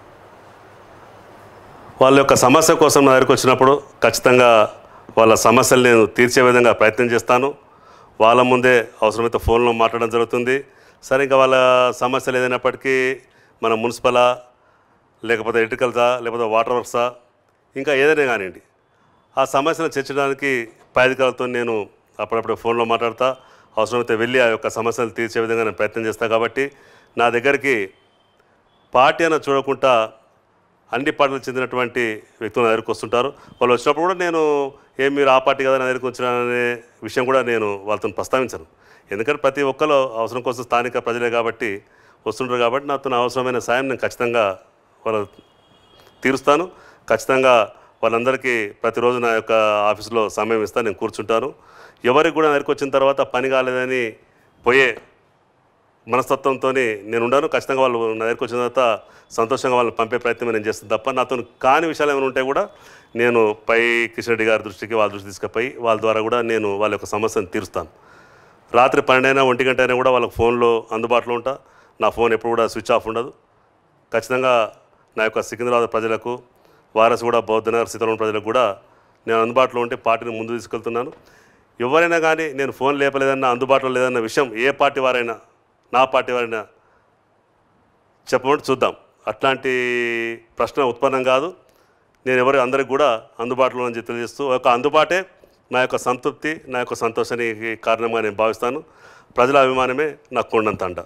వాళ్ళ యొక్క సమస్య కోసం నా దగ్గరికి వచ్చినప్పుడు ఖచ్చితంగా వాళ్ళ సమస్యలు నేను తీర్చే విధంగా ప్రయత్నం చేస్తాను వాళ్ళ ముందే అవసరమైతే ఫోన్లో మాట్లాడడం జరుగుతుంది సరే ఇంకా వాళ్ళ సమస్యలు ఏదైనప్పటికీ మన మున్సిపలా లేకపోతే ఎలక్ట్రికల్సా లేకపోతే వాటర్ వర్క్సా ఇంకా ఏదైనా కానివ్వండి ఆ సమస్యను చర్చించడానికి పై అధికారులతో నేను అప్పుడప్పుడు ఫోన్లో మాట్లాడతా అవసరమైతే వెళ్ళి ఆ యొక్క సమస్యలు తీర్చే విధంగా నేను ప్రయత్నం చేస్తాను కాబట్టి నా దగ్గరికి పార్టీ అని చూడకుండా అన్ని పార్టీలకు చెందినటువంటి వ్యక్తులు నా దగ్గరికి వస్తుంటారు వాళ్ళు వచ్చినప్పుడు కూడా నేను ఏం మీరు ఆ పార్టీ కదా నా దగ్గరికి వచ్చినారనే విషయం కూడా నేను వాళ్ళతో ప్రస్తావించను ఎందుకంటే ప్రతి ఒక్కరు అవసరం కోసం స్థానిక ప్రజలే కాబట్టి వస్తుంటారు కాబట్టి నాతో నా అవసరమైన సాయం నేను ఖచ్చితంగా వాళ్ళ తీరుస్తాను ఖచ్చితంగా వాళ్ళందరికీ ప్రతిరోజు నా యొక్క ఆఫీసులో సమయం ఇస్తాను నేను కూర్చుంటాను ఎవరికి కూడా నా దగ్గరికి వచ్చిన తర్వాత పని కాలేదని పోయే మనస్తత్వంతో నేను ఉన్నాను ఖచ్చితంగా వాళ్ళు నా దగ్గరికి వచ్చిన తర్వాత సంతోషంగా వాళ్ళని పంపే ప్రయత్నం నేను చేస్తాను తప్ప నాతో కాని విషయాలు ఏమైనా ఉంటే కూడా నేను పై కిషన్ రెడ్డి గారి దృష్టికి వాళ్ళ దృష్టి తీసుకుపోయి వాళ్ళ ద్వారా కూడా నేను వాళ్ళ యొక్క సమస్యను తీరుస్తాను రాత్రి పన్నెండైనా ఒంటి గంట అయినా కూడా వాళ్ళకి ఫోన్లో అందుబాటులో ఉంటా నా ఫోన్ ఎప్పుడు కూడా స్విచ్ ఆఫ్ ఉండదు ఖచ్చితంగా నా యొక్క సికింద్రాబాద్ ప్రజలకు వారసుగూడ బౌద్ధనగర్ సీతారాం ప్రజలకు కూడా నేను అందుబాటులో ఉంటే పార్టీని ముందు తీసుకెళ్తున్నాను ఎవరైనా కానీ నేను ఫోన్ లేపలేదన్న అందుబాటులో లేదన్న విషయం ఏ పార్టీ వారైనా నా పార్టీ వారైనా చెప్పమంటే చూద్దాం అట్లాంటి ప్రశ్న ఉత్పన్నం కాదు నేను ఎవరి అందరికి కూడా అందుబాటులో అని చెప్పి తెలియజేస్తూ ఒక అందుబాటే నా యొక్క సంతృప్తి నా యొక్క సంతోషానికి కారణంగా నేను భావిస్తాను ప్రజల అభిమానమే నాకు కొండంత అంట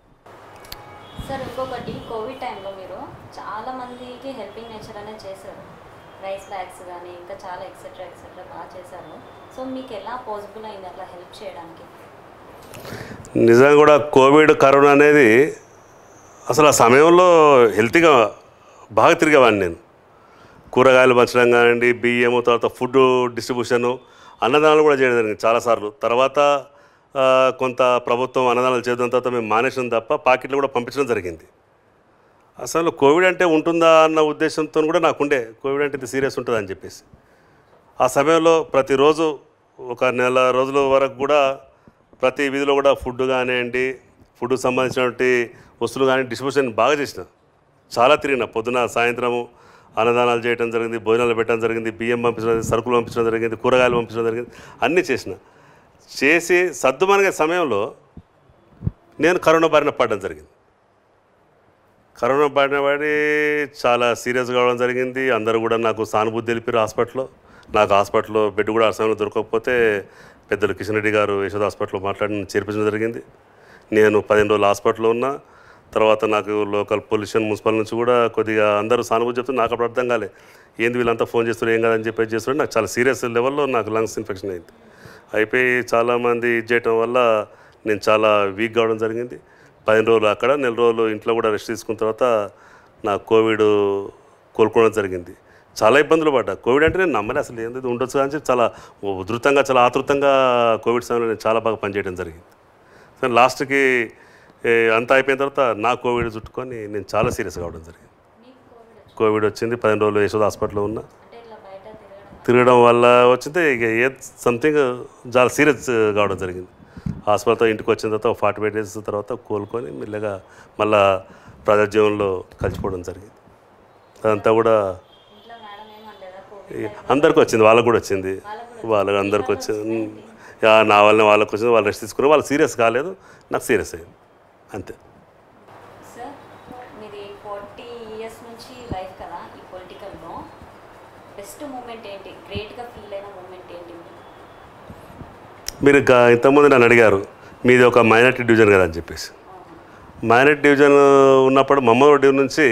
సార్ ఇంకొకటి కోవిడ్ టైంలో మీరు చాలా మందికి హెల్పింగ్ నేచర్ అనేది చేశారు రైస్ బ్యాగ్స్ కానీ ఇంకా చాలా ఎక్సెట్రా ఎక్సెట్రా బాగా చేశారు సో మీకు ఎలా పాసిబుల్ అయింది అట్లా హెల్ప్ చేయడానికి నిజంగా కూడా కోవిడ్ కరోనా అనేది అసలు ఆ సమయంలో హెల్తీగా బాగా తిరిగేవాడిని నేను కూరగాయలు పంచడం కానివ్వండి బియ్యము తర్వాత ఫుడ్ డిస్ట్రిబ్యూషను అన్నదానాలు కూడా చేయడం జరిగింది చాలాసార్లు తర్వాత ఆ, కొంత ప్రభుత్వం అన్నదానాలు చేయడం తర్వాత మేము మానేసిన తప్ప పాకెట్లు కూడా పంపించడం జరిగింది అసలు కోవిడ్ అంటే ఉంటుందా అన్న ఉద్దేశంతో కూడా నాకుండే కోవిడ్ అంటే ఇది సీరియస్ ఉంటుందా అని చెప్పేసి ఆ సమయంలో ప్రతిరోజు ఒక నెల రోజుల వరకు కూడా ప్రతి వీధిలో కూడా ఫుడ్ కానివ్వండి ఫుడ్ సంబంధించినటువంటి వస్తువులు కానీ డిస్ట్రిబ్యూషన్ బాగా చేసిన చాలా తిరిగిన పొద్దున సాయంత్రము అన్నదానాలు చేయడం జరిగింది భోజనాలు పెట్టడం జరిగింది బియ్యం పంపించడం జరిగింది సరుకులు పంపించడం జరిగింది కూరగాయలు పంపించడం జరిగింది అన్నీ చేసిన చేసి సర్దుమనిగే సమయంలో నేను కరోనా బారిన పడడం జరిగింది కరోనా బారిన పడి చాలా సీరియస్ కావడం జరిగింది అందరూ కూడా నాకు సానుభూతి తెలిపారు హాస్పిటల్లో నాకు హాస్పిటల్లో బెడ్ కూడా ఆ సమయంలో దొరకకపోతే పెద్దలు కిషన్ రెడ్డి గారు యశోద హాస్పిటల్లో మాట్లాడి నన్ను చేర్పించడం జరిగింది నేను పదిహేను రోజులు హాస్పిటల్లో ఉన్నా తర్వాత నాకు లోకల్ పొల్యూషన్ మున్సిపల్ నుంచి కూడా కొద్దిగా అందరూ సానుభూతి చెప్తే నాకు అప్పుడు అర్థం కాలే ఏంది వీళ్ళంతా ఫోన్ చేస్తారు ఏం కాదని చెప్పేసి చేస్తారు నాకు చాలా సీరియస్ లెవెల్లో నాకు లంగ్స్ ఇన్ఫెక్షన్ అయింది అయిపోయి చాలామంది ఇది చేయటం వల్ల నేను చాలా వీక్ కావడం జరిగింది పదిహేను రోజులు అక్కడ నెల రోజులు ఇంట్లో కూడా రెస్ట్ తీసుకున్న తర్వాత నాకు కోవిడ్ కోలుకోవడం జరిగింది చాలా ఇబ్బందులు పడ్డా కోవిడ్ అంటే నేను నమ్మలే అసలు ఏంది ఇది ఉండొచ్చు అని చెప్పి చాలా ఉధృతంగా చాలా ఆతృతంగా కోవిడ్ సమయంలో నేను చాలా బాగా పనిచేయడం జరిగింది సో లాస్ట్కి ఏ, అంతా అయిపోయిన తర్వాత నా కోవిడ్ చుట్టుకొని నేను చాలా సీరియస్ కావడం జరిగింది మీకు కోవిడ్ వచ్చి కోవిడ్ వచ్చింది పదిహేను రోజులు యశోద హాస్పిటల్లో ఉన్నా అంటే ఇట్లా బయట తిరగడం తిరగడం వల్ల వచ్చింది ఇక ఏ సంథింగ్ చాలా సీరియస్ కావడం జరిగింది హాస్పిటల్తో ఇంటికి వచ్చిన తర్వాత ఫార్టీ ఫైవ్ డేస్ తర్వాత కోలుకొని మెల్లగా మళ్ళా ప్రజాజీవనంలో కలిసిపోవడం జరిగింది అదంతా కూడా ఇంట్లో మేడం ఏమంటారా కోవిడ్ ఈ అందరికి వచ్చింది వాళ్ళకు కూడా వచ్చింది వాళ్ళకి అందరికి వచ్చింది యా, నా వల్లనే వాళ్ళకి వచ్చింది వాళ్ళు రెస్ట్ తీసుకుని వాళ్ళు సీరియస్ కాలేదు నాకు సీరియస్ అయింది అంతే సార్ మీది ఫార్టీ ఇయర్స్ నుంచి లైఫ్ కదా ఈ పొలిటికల్లో బెస్ట్ మూమెంట్ ఏంటి గ్రేట్గా ఫీల్ అయిన మూమెంట్ ఏంటి మీరు? మీరు ఇంకా ఇంతకుముందు నన్ను అడిగారు మీది ఒక మైనార్టీ డివిజన్ కదా అని చెప్పేసి మైనార్టీ డివిజన్ ఉన్నప్పుడు మమ్మూరు డివిజన్ నుంచి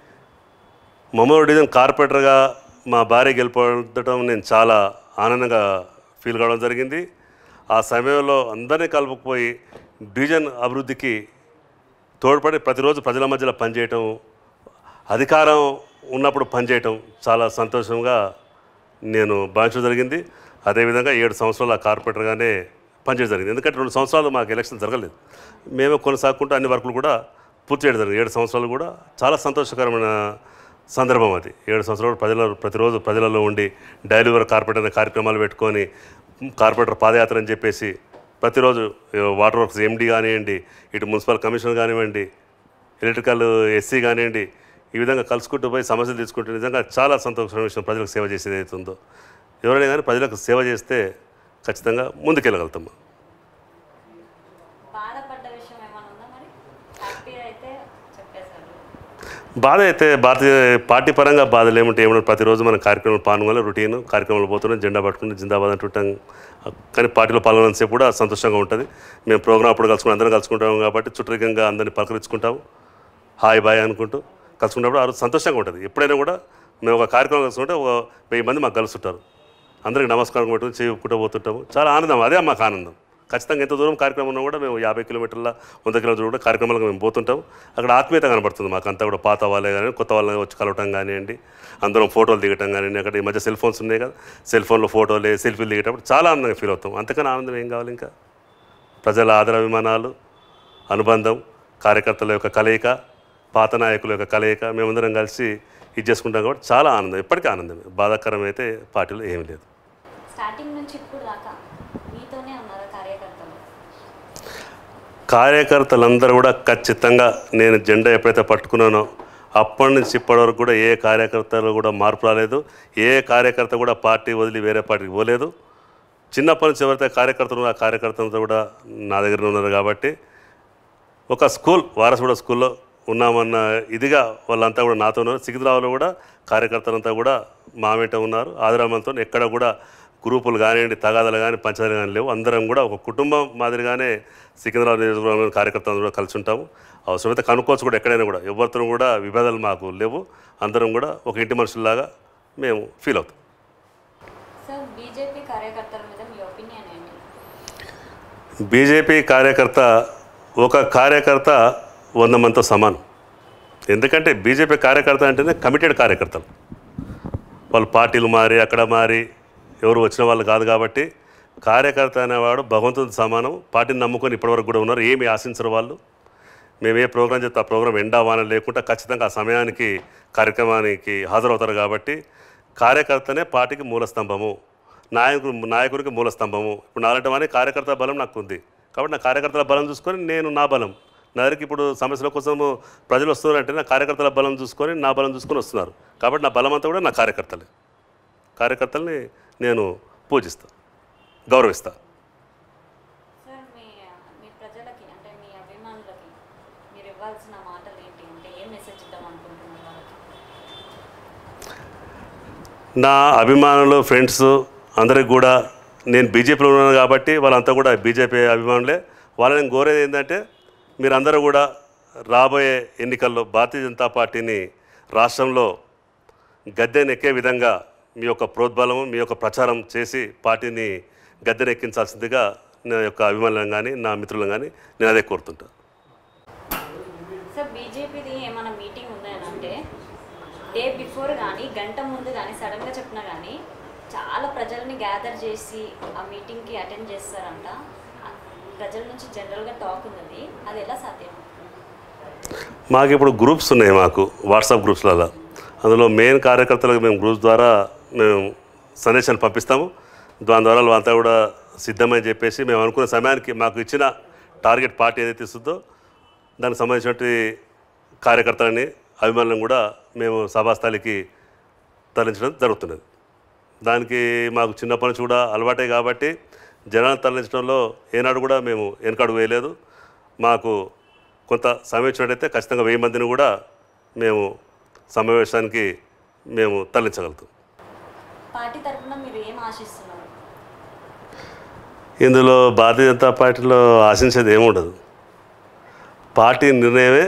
మమ్మూరు డివిజన్ కార్పొరేటర్గా మా భార్య గెలుపొందడం నేను చాలా ఆనందంగా ఫీల్ కావడం జరిగింది ఆ సమయంలో అందరినీ కలుపుకుపోయి డివిజన్ అభివృద్ధికి తోడ్పడి ప్రతిరోజు ప్రజల మధ్యలో పనిచేయటం అధికారం ఉన్నప్పుడు పనిచేయటం చాలా సంతోషంగా నేను భావించడం జరిగింది అదేవిధంగా ఏడు సంవత్సరాలు ఆ కార్పొరేటర్గానే పనిచేయడం జరిగింది ఎందుకంటే రెండు సంవత్సరాలు మాకు ఎలక్షన్ జరగలేదు మేమే కొనసాగుకుంటూ అన్ని వర్కులు కూడా పూర్తి చేయడం జరిగింది ఏడు సంవత్సరాలు కూడా చాలా సంతోషకరమైన సందర్భం అది ఏడు సంవత్సరాలు ప్రజల ప్రతిరోజు ప్రజలలో ఉండి డైలీ వర్క్ కార్పొరేటర్ అనే కార్యక్రమాలు పెట్టుకొని కార్పొరేటర్ పాదయాత్ర అని చెప్పేసి ప్రతిరోజు ఏ, వాటర్ వర్క్స్ ఎండి కానివ్వండి ఇటు మున్సిపల్ కమిషనర్ కానివ్వండి ఎలక్ట్రికల్ ఎస్సీ కానివ్వండి ఈ విధంగా కలుసుకుంటూ పోయి సమస్యలు తీసుకుంటూ నిజంగా చాలా సంతోషమైన విషయం ప్రజలకు సేవ చేసేది అవుతుందో ఎవరైనా కానీ ప్రజలకు సేవ చేస్తే ఖచ్చితంగా ముందుకెళ్ళగలుగుతాం బాధపడ్డ విషయం ఏమైనా ఉందా మరి హ్యాపీ అయితే చెప్పేశారు బాధ అయితే భారతీయ పార్టీ పరంగా బాధలు ఏమంటే ఏమన్నా ప్రతిరోజు మనం కార్యక్రమాలు పాల్గొనాలి రొటీన్ కార్యక్రమాలు పోతున్నాం జెండా పట్టుకుని జిందాబాద్ అంటుంటాం కానీ పార్టీలో పాల్గొనంతసేపు కూడా సంతోషంగా ఉంటుంది మేము ప్రోగ్రామ్ అప్పుడు కలుసుకుని అందరం కలుసుకుంటాం కాబట్టి చుట్టరికంగా అందరినీ పలకరించుకుంటాము హాయ్ బాయ్ అనుకుంటూ కలుసుకున్నప్పుడు ఆ రోజు సంతోషంగా ఉంటుంది ఎప్పుడైనా కూడా మేము ఒక కార్యక్రమం కలుసుకుంటే ఒక వెయ్యి మంది మాకు కలుస్తుంటారు అందరికి నమస్కారం పెట్టుకుని చేయుకుంటూ పోతుంటాము చాలా ఆనందం అదే మాకు ఆనందం ఖచ్చితంగా ఎంత దూరం కార్యక్రమం ఉన్నా కూడా మేము యాభై కిలోమీటర్ల వంద కిలోమీటర్లు కూడా కార్యక్రమాలకు మేము పోతుంటాం అక్కడ ఆత్మీయత కనబడుతుంది మాకు అంతా కూడా పాత వాళ్ళే కానీ కొత్త వాళ్ళని వచ్చి కలవటం కానివ్వండి అందరం ఫోటోలు దిగటం కానివ్వండి అక్కడ ఈ మధ్య సెల్ ఫోన్స్ ఉన్నాయి కదా సెల్ ఫోన్లో ఫోటోలు సెల్ఫీలు దిగేటప్పుడు చాలా ఆనందంగా ఫీల్ అవుతాం అంతకన్నా ఆనందం ఏం కావాలి ఇంకా ప్రజల ఆదరాభిమానాలు అనుబంధం కార్యకర్తల యొక్క కలయిక పాత నాయకుల యొక్క కలయిక మేమందరం కలిసి ఇది చేసుకుంటాం కాబట్టి చాలా ఆనందం ఎప్పటికీ ఆనందమే బాధాకరం అయితే పార్టీలో ఏమీ లేదు స్టార్టింగ్ నుంచి ఇప్పుడు దాకా మీతోనే ఉన్నారా కార్యకర్తలు కార్యకర్తలందరూ కూడా ఖచ్చితంగా నేను జెండా ఎప్పుడైతే పట్టుకున్నానో అప్పటి నుంచి ఇప్పటి వరకు కూడా ఏ కార్యకర్తలు కూడా మార్పు రాలేదు ఏ కార్యకర్త కూడా పార్టీ వదిలి వేరే పార్టీకి పోలేదు చిన్నప్పటి నుంచి ఎవరైతే కార్యకర్తలు ఉన్నారో ఆ కార్యకర్తలతో కూడా నా దగ్గర ఉన్నారు కాబట్టి ఒక స్కూల్ వారసుగూడ స్కూల్లో ఉన్నామన్న ఇదిగా వాళ్ళంతా కూడా నాతో ఉన్నారు సికింద్రాబాద్లో కూడా కార్యకర్తలంతా కూడా మా వెంట ఉన్నారు ఆదిరామంతో ఎక్కడ కూడా గ్రూపులు కానివ్వండి తగాదాలు కానీ పంచాయతీలు కానీ లేవు అందరం కూడా ఒక కుటుంబం మాదిరిగానే సికింద్రాబాద్ నియోజకవర్గంలో కార్యకర్తలు కూడా కలిసి ఉంటాము అవసరమైతే కనుక్కోవచ్చు కూడా ఎక్కడైనా కూడా ఎవరితో కూడా విభేదాలు మాకు లేవు అందరం కూడా ఒక ఇంటి మనుషుల్లాగా మేము ఫీల్ అవుతాం సార్ బీజేపీ కార్యకర్తల మీద మీ ఒపీనియన్ ఏంటి బీజేపీ కార్యకర్త ఒక కార్యకర్త వంద మందితో సమానం ఎందుకంటే బీజేపీ కార్యకర్త అంటేనే కమిటెడ్ కార్యకర్తలు వాళ్ళు పార్టీలు మారి అక్కడ మారి ఎవరు వచ్చిన వాళ్ళు కాదు కాబట్టి కార్యకర్త అనేవాడు భగవంతుని సమానం పార్టీని నమ్ముకొని ఇప్పటివరకు కూడా ఉన్నారు ఏమి ఆశించరు వాళ్ళు మేము ఏ ప్రోగ్రాం చేస్తే ఆ ప్రోగ్రాం ఎండా వాన లేకుండా ఖచ్చితంగా ఆ సమయానికి కార్యక్రమానికి హాజరవుతారు కాబట్టి కార్యకర్తనే పార్టీకి మూలస్తంభము నాయకుడు నాయకుడికి మూలస్తంభము ఇప్పుడు నాలంటి వాని కార్యకర్త బలం నాకు ఉంది కాబట్టి నా కార్యకర్తల బలం చూసుకొని నేను నా బలం నా దగ్గరికి ఇప్పుడు సమస్యల కోసం ప్రజలు వస్తున్నారంటే నా కార్యకర్తల బలం చూసుకొని నా బలం చూసుకొని వస్తున్నారు కాబట్టి నా బలం అంతా కూడా నా కార్యకర్తలే కార్యకర్తల్ని నేను పూజిస్తా గౌరవిస్తా సార్ మీ మీ ప్రజలకి అంటే మీ అభిమానులకి మీరు ఇవ్వాల్సిన మాటలు ఏంటి అంటే ఏం మెసేజ్ ఇద్దాం అనుకుంటున్నారు వాళ్ళకి నా అభిమానులు ఫ్రెండ్స్ అందరికి కూడా నేను బీజేపీలో ఉన్నాను కాబట్టి వాళ్ళంతా కూడా బీజేపీ అభిమానులే వాళ్ళని కోరేది ఏంటంటే మీరందరూ కూడా రాబోయే ఎన్నికల్లో భారతీయ జనతా పార్టీని రాష్ట్రంలో గద్దెనెక్కే విధంగా మీ యొక్క ప్రోద్బలము మీ యొక్క ప్రచారం చేసి పార్టీని గద్దెనెక్కించాల్సిందిగా నా యొక్క అభిమానులను కానీ నా మిత్రులను కానీ నేను అదే కోరుతుంటాను సార్ బీజేపీది ఏమైనా మీటింగ్ ఉందని అంటే డే బిఫోర్ కానీ గంట ముందు కానీ సడన్గా చెప్పినా కానీ చాలా ప్రజల్ని గ్యాదర్ చేసి ఆ మీటింగ్కి అటెండ్ చేస్తారంట ఆ ప్రజల నుంచి జనరల్గా టాక్ ఉన్నది అది ఎలా సాధ్యం మాకు ఇప్పుడు గ్రూప్స్ ఉన్నాయి మాకు వాట్సాప్ గ్రూప్స్లలో అందులో మెయిన్ కార్యకర్తలకు మేము గ్రూప్స్ ద్వారా మేము సందేశాన్ని పంపిస్తాము దాని ద్వారా వాళ్ళంతా కూడా సిద్ధమని చెప్పేసి మేము అనుకున్న సమయానికి మాకు ఇచ్చిన టార్గెట్ పార్టీ ఏదైతే ఇస్తుందో దానికి సంబంధించినటువంటి కార్యకర్తలని అభిమానులను కూడా మేము సభాస్థలికి తరలించడం జరుగుతున్నది దానికి మాకు చిన్నప్పటి నుంచి కూడా అలవాటే కాబట్టి జనాన్ని తరలించడంలో ఏనాడు కూడా మేము వెనకడుగు వేయలేదు మాకు కొంత సమయం ఇచ్చినట్టయితే ఖచ్చితంగా వెయ్యి మందిని కూడా మేము సమావేశానికి మేము తరలించగలుగుతాం పార్టీ తరఫున మీరు ఏం ఆశిస్తున్నారు ఇందులో భారతీయ జనతా పార్టీలో ఆశించేది ఏముండదు పార్టీ నిర్ణయమే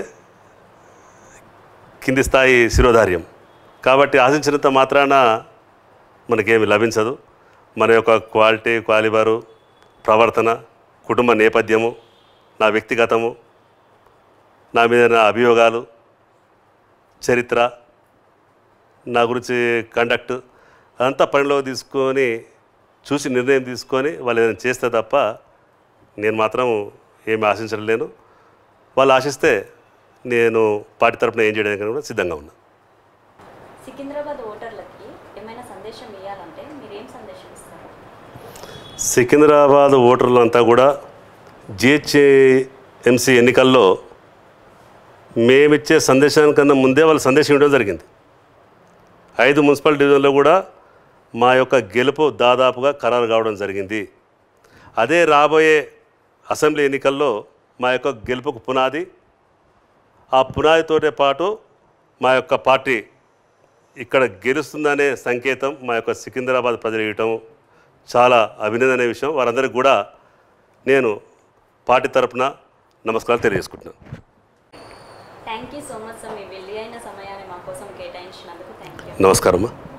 కింది స్థాయి శిరోధార్యం కాబట్టి ఆశించినంత మాత్రాన మనకేమి లభించదు మన యొక్క క్వాలిటీ క్వాలిబరు ప్రవర్తన కుటుంబ నేపథ్యము నా వ్యక్తిగతము నా మీద నా అభియోగాలు చరిత్ర నా గురించి కండక్ట్ అదంతా పనిలో తీసుకొని చూసి నిర్ణయం తీసుకొని వాళ్ళు ఏదైనా చేస్తే తప్ప నేను మాత్రం ఏమి ఆశించడం లేను వాళ్ళు ఆశిస్తే నేను పార్టీ తరపున ఏం చేయడానికి కూడా సిద్ధంగా ఉన్నా సికింద్రాబాద్ ఓటర్లకి ఏమైనా సందేశం ఇవ్వాలంటే మీరు ఏం సందేశం ఇస్తారు సికింద్రాబాద్ ఓటర్లంతా కూడా జిహెచ్ఎంసీ ఎన్నికల్లో మేమిచ్చే సందేశానికన్నా ముందే వాళ్ళు సందేశం ఇవ్వడం జరిగింది ఐదు మున్సిపల్ డివిజన్లో కూడా మా యొక్క గెలుపు దాదాపుగా ఖరారు కావడం జరిగింది అదే రాబోయే అసెంబ్లీ ఎన్నికల్లో మా యొక్క గెలుపుకు పునాది ఆ పునాదితోటే పాటు మా యొక్క పార్టీ ఇక్కడ గెలుస్తుందనే సంకేతం మా యొక్క సికింద్రాబాద్ ప్రజలు ఇవ్వటం చాలా అభినందనే విషయం వారందరికీ కూడా నేను పార్టీ తరపున నమస్కారాలు తెలియజేసుకుంటున్నాను thank you so much sir మీ వెళ్ళి అయిన సమయాన్ని మా కోసం కేటాయించినందుకు థ్యాంక్ యూ నమస్కారమ్మా